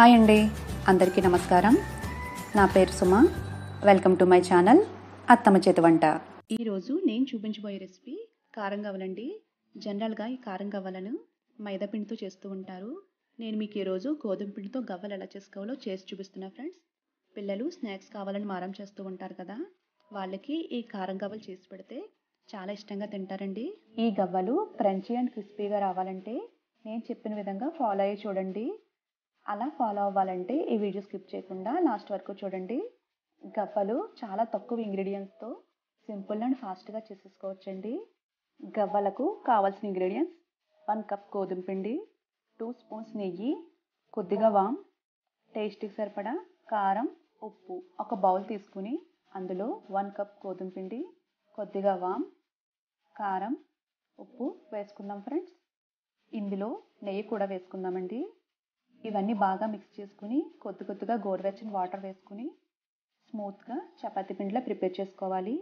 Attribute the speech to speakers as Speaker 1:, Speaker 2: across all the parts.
Speaker 1: hi అండి అందరికీ నమస్కారం నా పేరు Suma welcome to my channel అత్తమ్మ చేతి వంట ఈరోజు నేను చూపించబోయే రెసిపీ కారం గవ్వలండి జనరల్గా ఈ కారం గవ్వలను మైదా పిండితో చేస్తూ ఉంటారు నేను మీకు ఈరోజు గోధుమ పిండితో గవ్వలు ఎలా చేసుకోవాలో చేసి చూపిస్తున్నా ఫ్రెండ్స్ పిల్లలు స్నాక్స్ కావాలని మారం చేస్తూ ఉంటారు కదా వాళ్ళకి ఈ కారం గవ్వలు చేసి పెడితే చాలా ఇష్టంగా తింటారండి ఈ గవ్వలు క్రంచీ అండ్ క్రిస్పీగా రావాలంటే నేను చెప్పిన విధంగా ఫాలో అయ్యి చూడండి అలా ఫాలో అవ్వాలంటే ఈ వీడియో స్కిప్ చేయకుండా లాస్ట్ వరకు చూడండి గవ్వలు చాలా తక్కువ ఇంగ్రీడియంట్స్తో సింపుల్ అండ్ ఫాస్ట్గా చేసేసుకోవచ్చండి గవ్వలకు కావాల్సిన ఇంగ్రీడియంట్స్ వన్ కప్ గోధుమ పిండి టూ స్పూన్స్ నెయ్యి కొద్దిగా వామ్ టేస్ట్కి సరిపడా కారం ఉప్పు ఒక బౌల్ తీసుకుని అందులో వన్ కప్ గోధుమ పిండి కొద్దిగా వామ్ కారం ఉప్పు వేసుకుందాం ఫ్రెండ్స్ ఇందులో నెయ్యి కూడా వేసుకుందామండి ఇవన్నీ బాగా మిక్స్ చేసుకుని కొద్ది కొద్దిగా గోరువెచ్చని వాటర్ వేసుకుని స్మూత్గా చపాతీ పిండిలా ప్రిపేర్ చేసుకోవాలి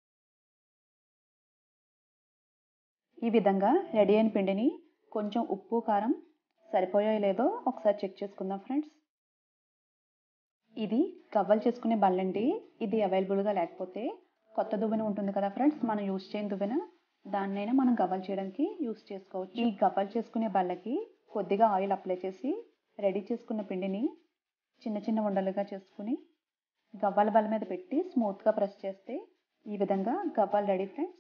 Speaker 1: ఈ విధంగా రెడీ అయిన పిండిని కొంచెం ఉప్పు కారం సరిపోయాయో లేదో ఒకసారి చెక్ చేసుకుందాం ఫ్రెండ్స్ ఇది గవ్వలు చేసుకునే బల్లండి ఇది అవైలబుల్గా లేకపోతే కొత్త దువ్వెన ఉంటుంది కదా ఫ్రెండ్స్ మనం యూస్ చేయని దువ్వెన దాన్నైనా మనం గవ్వలు చేయడానికి యూస్ చేసుకోవచ్చు ఈ గవ్వలు చేసుకునే బల్లకి కొద్దిగా ఆయిల్ అప్లై చేసి రెడీ చేసుకున్న పిండిని చిన్న చిన్న ఉండలుగా చేసుకుని గవ్వల బల్ల మీద పెట్టి స్మూత్గా ప్రెస్ చేస్తే ఈ విధంగా గవ్వలు రెడీ ఫ్రెండ్స్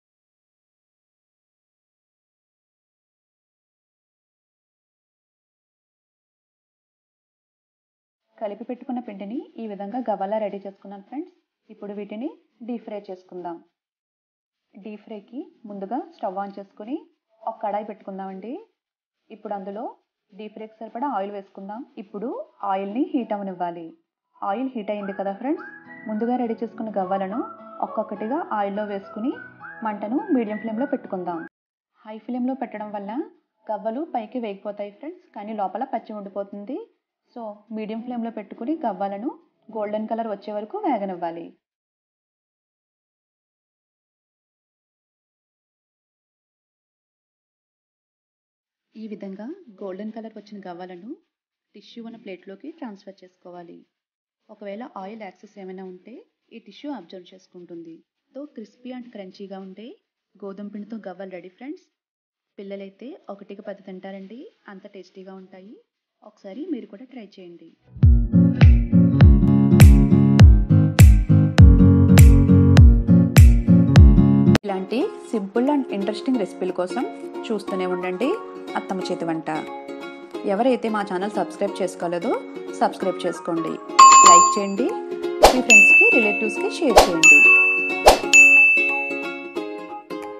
Speaker 1: కలిపి పెట్టుకున్న పిండిని ఈ విధంగా గవ్వలా రెడీ చేసుకున్నాను ఫ్రెండ్స్ ఇప్పుడు వీటిని డీప్ ఫ్రై చేసుకుందాం డీప్ ఫ్రైకి ముందుగా స్టవ్ ఆన్ చేసుకుని ఒక కడాయి పెట్టుకుందామండి ఇప్పుడు అందులో డీప్ ఫ్రైకి సరిపడా ఆయిల్ వేసుకుందాం ఇప్పుడు ఆయిల్ని హీట్ అవనివ్వాలి ఆయిల్ హీట్ అయింది కదా ఫ్రెండ్స్ ముందుగా రెడీ చేసుకున్న గవ్వలను ఒక్కొక్కటిగా ఆయిల్లో వేసుకుని మంటను మీడియం ఫ్లేమ్లో పెట్టుకుందాం హై ఫ్లేమ్లో పెట్టడం వల్ల గవ్వలు పైకి వేగిపోతాయి ఫ్రెండ్స్ కానీ లోపల పచ్చి ఉండిపోతుంది సో మీడియం ఫ్లేమ్లో పెట్టుకుని గవ్వలను గోల్డెన్ కలర్ వచ్చే వరకు వేగనివ్వాలి ఈ విధంగా గోల్డెన్ కలర్ వచ్చిన గవ్వలను టిష్యూ ఉన్న ప్లేట్లోకి ట్రాన్స్ఫర్ చేసుకోవాలి ఒకవేళ ఆయిల్ యాక్సెస్ ఏమైనా ఉంటే ఈ టిష్యూ అబ్జర్వ్ చేసుకుంటుంది తో క్రిస్పీ అండ్ క్రంచీగా ఉంటే గోధుమ పిండితో గవ్వలు రెడీ ఫ్రెండ్స్ పిల్లలైతే ఒకటికి పది తింటారండి అంత టేస్టీగా ఉంటాయి ఒకసారి మీరు కూడా ట్రై చేయండి ఇలాంటి సింపుల్ అండ్ ఇంట్రెస్టింగ్ రెసిపీల కోసం చూస్తూనే ఉండండి అత్తమ్మ చేతి వంట ఎవరైతే మా ఛానల్ సబ్స్క్రైబ్ చేసుకోలేదో సబ్స్క్రైబ్ చేసుకోండి లైక్ చేయండి మీ ఫ్రెండ్స్కి రిలేటివ్స్కి షేర్ చేయండి